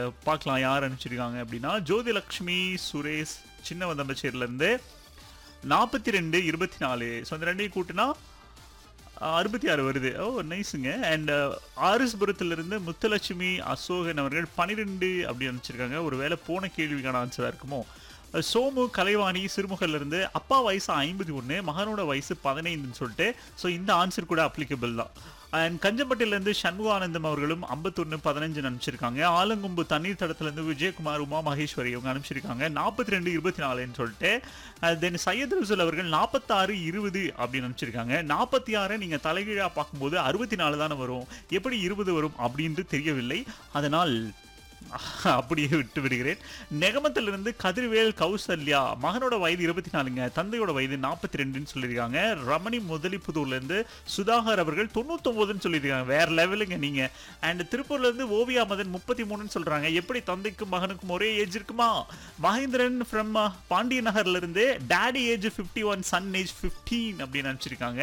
பார்க்கலாம் யார் அனுப்பிச்சிருக்காங்க அப்படின்னா ஜோதிலக்ஷ்மி சுரேஷ் சின்ன வந்தம்பச்சேரிலேருந்து நாற்பத்தி ரெண்டு இருபத்தி நாலு ஸோ அந்த ரெண்டையும் கூட்டினா அறுபத்தி ஆறு வருது ஓ நைஸுங்க அண்ட் ஆர்எஸ்புரத்திலிருந்து முத்துலட்சுமி அசோகன் அவர்கள் பன்னிரெண்டு அப்படி அனுப்பிச்சிருக்காங்க ஒருவேளை போன கேள்விக்கான ஆன்சராக இருக்குமோ சோமு கலைவாணி சிறுமுகல்ல இருந்து அப்பா வயசு ஐம்பத்தி ஒன்று மகனோட வயசு பதினைந்துன்னு சொல்லிட்டு ஸோ இந்த ஆன்சர் கூட அப்ளிகபிள் தான் அண்ட் கஞ்சம்பட்டிலேருந்து சண்முகானந்தம் அவர்களும் ஐம்பத்தொன்று பதினஞ்சு அனுப்பிச்சிருக்காங்க ஆலங்கும்பு தண்ணீர் தடத்துலேருந்து விஜயகுமார் உமா மகேஸ்வரி அவங்க அனுப்பிச்சிருக்காங்க நாற்பத்தி ரெண்டு இருபத்தி நாலுன்னு சொல்லிட்டு தென் சையத் ரசூல் அவர்கள் நாற்பத்தாறு இருபது அப்படின்னு அனுப்பிச்சிருக்காங்க நாற்பத்தி ஆறை நீங்கள் தலைகீழாக பார்க்கும்போது அறுபத்தி நாலு தானே வரும் எப்படி இருபது வரும் அப்படின்ட்டு தெரியவில்லை அதனால் அப்படியே விட்டு விடுகிறேன் நெகமத்திலிருந்து கதிர்வேல் கௌசல்யா மகனோட வயது இருபத்தி நாலுங்க தந்தையோட வயது நாற்பத்தி ரெண்டுன்னு சொல்லியிருக்காங்க ரமணி முதலிப்புதூர்லேருந்து சுதாகர் அவர்கள் தொண்ணூத்தொம்போதுன்னு சொல்லியிருக்காங்க வேற லெவலுங்க நீங்க அண்ட் திருப்பூர்ல இருந்து ஓவியா மதன் முப்பத்தி மூணுன்னு சொல்றாங்க எப்படி தந்தைக்கும் மகனுக்கும் ஒரே ஏஜ் இருக்குமா மகேந்திரன் ஃப்ரம் பாண்டிய நகர்ல இருந்து daddy age fifty one son age fifteen அப்படின்னு நினச்சிருக்காங்க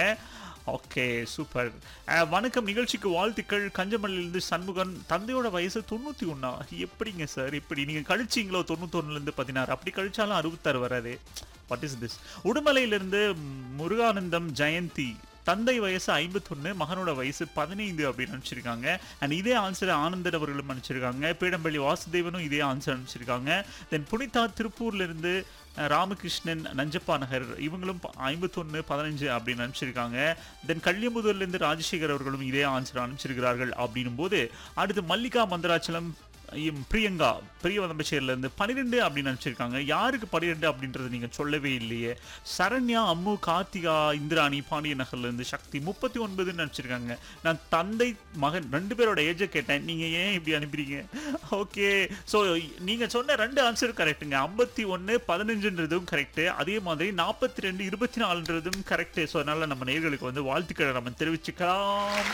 ஓகே சூப்பர் வணக்கம் நிகழ்ச்சிக்கு வாழ்த்துக்கள் கஞ்சமல்லிலிருந்து சண்முகன் தந்தையோட வயசு தொண்ணூற்றி ஒன்றா எப்படிங்க சார் இப்படி நீங்கள் கழிச்சிங்களோ தொண்ணூத்தொன்னுலேருந்து பதினாறு அப்படி கழிச்சாலும் அறுபத்தாறு வராது வாட் இஸ் திஸ் உடுமலையிலிருந்து முருகானந்தம் ஜெயந்தி தந்தை வயசு ஐம்பத்தொன்று மகனோட வயசு பதினைந்து அப்படின்னு அனுப்பிச்சிருக்காங்க அண்ட் இதே ஆன்சர் ஆனந்தன் அவர்களும் அனுப்பிச்சிருக்காங்க பீடம்பள்ளி வாசுதேவனும் இதே ஆன்சர் அனுப்பிச்சிருக்காங்க தென் புனிதா திருப்பூர்ல இருந்து அஹ், ராமகிருஷ்ணன் நஞ்சப்பா நகர் இவங்களும் ஐம்பத்தொன்று பதினஞ்சு அப்படின்னு அனுப்பிச்சிருக்காங்க தென் கள்ளியம்புதூர்லேருந்து ராஜசேகர் அவர்களும் இதே ஆன்சர் அனுப்பிச்சிருக்கிறார்கள் அப்படின்னும் போது அடுத்து மல்லிகா மந்தராச்சலம் இம் பிரியங்கா பிரிய வந்தம்பச்சேரிலேருந்து பன்னிரெண்டு அப்படின்னு நினச்சிருக்காங்க யாருக்கு பன்னிரெண்டு அப்படின்றது நீங்கள் சொல்லவே இல்லையே சரண்யா அம்மு கார்த்திகா இந்திராணி பாண்டிய நகர்லேருந்து சக்தி முப்பத்தி ஒன்பதுன்னு நினச்சிருக்காங்க நான் தந்தை மகன் ரெண்டு பேரோட ஏஜை கேட்டேன் நீங்கள் ஏன் இப்படி அனுப்புறீங்க ஓகே ஸோ நீங்கள் சொன்ன ரெண்டு ஆன்சர் கரெக்ட்டுங்க ஐம்பத்தி ஒன்று பதினஞ்சுன்றதும் கரெக்டு அதே மாதிரி நாற்பத்தி ரெண்டு இருபத்தி நாலுன்றதும் கரெக்டு ஸோ அதனால் நம்ம நேர்களுக்கு வந்து வாழ்த்துக்களை நம்ம தெரிவிச்சுக்கலாம்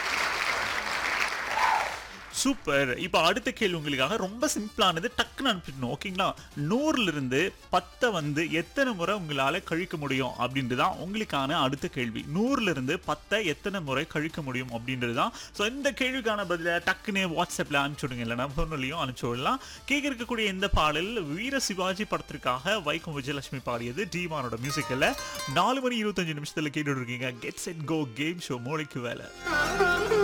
சூப்பர் இப்போ அடுத்த கேள்வி உங்களுக்காக ரொம்ப சிம்பிளானது டக்குன்னு அனுப்பிடணும் ஓகேங்களா நூறுல இருந்து பத்தை வந்து எத்தனை முறை உங்களால கழிக்க முடியும் அப்படின்றது தான் உங்களுக்கான அடுத்த கேள்வி நூறுல இருந்து பத்தை எத்தனை முறை கழிக்க முடியும் அப்படின்றது தான் ஸோ இந்த கேள்விக்கான பதில டக்குன்னு வாட்ஸ்அப்ல அனுப்பிச்சு விடுங்க இல்லைனா ஃபோன்லையும் அனுப்பிச்சு விடலாம் கேட்க இருக்கக்கூடிய இந்த பாடல் வீர சிவாஜி படத்திற்காக வைக்கம் விஜயலட்சுமி பாடியது டீமானோட மியூசிக்கில் நாலு மணி இருபத்தஞ்சு நிமிஷத்துல கேட்டுட்டு இருக்கீங்க get set go game show மூளைக்கு வேலை